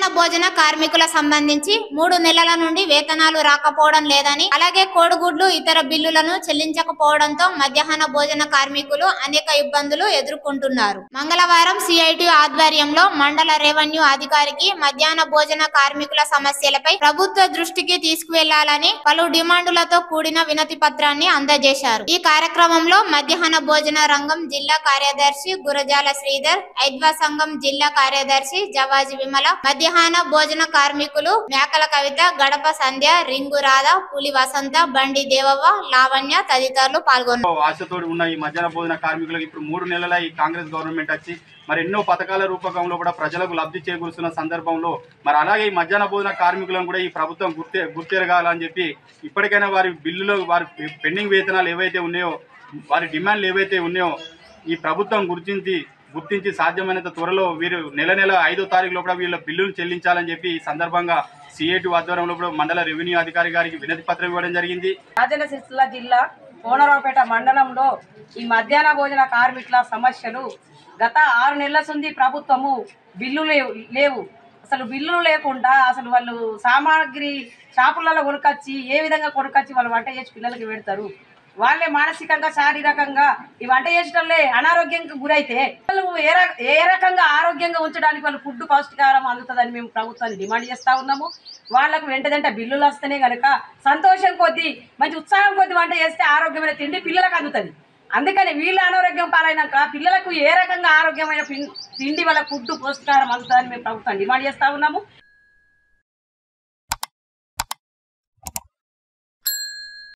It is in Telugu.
భోజన కార్మికుల సంబంధించి మూడు నెలల నుండి వేతనాలు రాకపోవడం లేదని అలాగే కోడిగుడ్లు ఇతర బిల్లులను చెల్లించకపోవడంతో మధ్యాహ్న భోజన కార్మికులు అనేక ఇబ్బందులు ఎదుర్కొంటున్నారు మంగళవారం సిఐటి ఆధ్వర్యంలో మండల రెవెన్యూ అధికారికి మధ్యాహ్న భోజన కార్మికుల సమస్యలపై ప్రభుత్వ దృష్టికి తీసుకువెళ్లాలని పలు డిమాండులతో కూడిన వినతి పత్రాన్ని అందజేశారు ఈ కార్యక్రమంలో మధ్యాహ్న భోజన రంగం జిల్లా కార్యదర్శి గురజాల శ్రీధర్ ఐద్వా సంఘం జిల్లా కార్యదర్శి జవాజి విమల మధ్యాహ్న భోజన కార్మికులు మేకల కవిత గడప సంధ్య రింగు రాధ పులి వసంత బండి దేవవ్వ లావణ్య తదితరులు పాల్గొన్నారు ఆశతోటి ఉన్న ఈ మధ్యాహ్న భోజన కార్మికులకు ఇప్పుడు మూడు నెలల ఈ కాంగ్రెస్ గవర్నమెంట్ వచ్చి మరి ఎన్నో పథకాల రూపకంలో కూడా ప్రజలకు లబ్ధి చేకూరుస్తున్న సందర్భంలో మరి అలాగే ఈ మధ్యాహ్న భోజన కార్మికులను కూడా ఈ ప్రభుత్వం గుర్తే గుర్తెరగాలని చెప్పి ఇప్పటికైనా వారి బిల్లులో వారి పెండింగ్ వేతనాలు ఏవైతే ఉన్నాయో వారి డిమాండ్లు ఏవైతే ఉన్నాయో ఈ ప్రభుత్వం గుర్తించి గుర్తించి సాధ్యమైనంత త్వరలో వీరు నెల నెల ఐదో తారీఖు లోపల వీళ్ళ బిల్లులు చెల్లించాలని చెప్పి ఈ సందర్భంగా సిఐటి ఆధ్వర్యంలో కూడా మండల రెవెన్యూ అధికారి గారికి వినతి పత్రం ఇవ్వడం జరిగింది రాజన్న సిరిసిల్ల జిల్లా కోనరావుపేట మండలంలో ఈ మధ్యాహ్న భోజన కార్మికుల సమస్యలు గత ఆరు నెలల నుండి ప్రభుత్వము బిల్లు లేవు లేవు అసలు బిల్లులు లేకుండా అసలు వాళ్ళు సామాగ్రి షాపులలో కొనుకొచ్చి ఏ విధంగా కొనుకొచ్చి వాళ్ళు వంట చేసి పిల్లలకి పెడతారు వాళ్ళే మానసికంగా శారీరకంగా ఈ వంట చేసడంలే అనారోగ్యంకి గురైతే వాళ్ళు ఏ రక- ఏ రకంగా ఆరోగ్యంగా ఉంచడానికి వాళ్ళు ఫుడ్ పౌష్టికాహారం అందుతుందని మేము ప్రభుత్వాన్ని డిమాండ్ చేస్తా ఉన్నాము వాళ్ళకు వెంటదంటే బిల్లులు వస్తేనే కనుక సంతోషం కొద్దీ మంచి ఉత్సాహం కొద్దీ వంట చేస్తే ఆరోగ్యమైన తిండి పిల్లలకు అందుతుంది అందుకని వీళ్ళ అనారోగ్యం పాలైనాక పిల్లలకు ఏ రకంగా ఆరోగ్యమైన పిం- తిండి వాళ్ళ ఫుడ్ పౌష్టికాహారం అందుతుందని మేము ప్రభుత్వాన్ని డిమాండ్ చేస్తా ఉన్నాము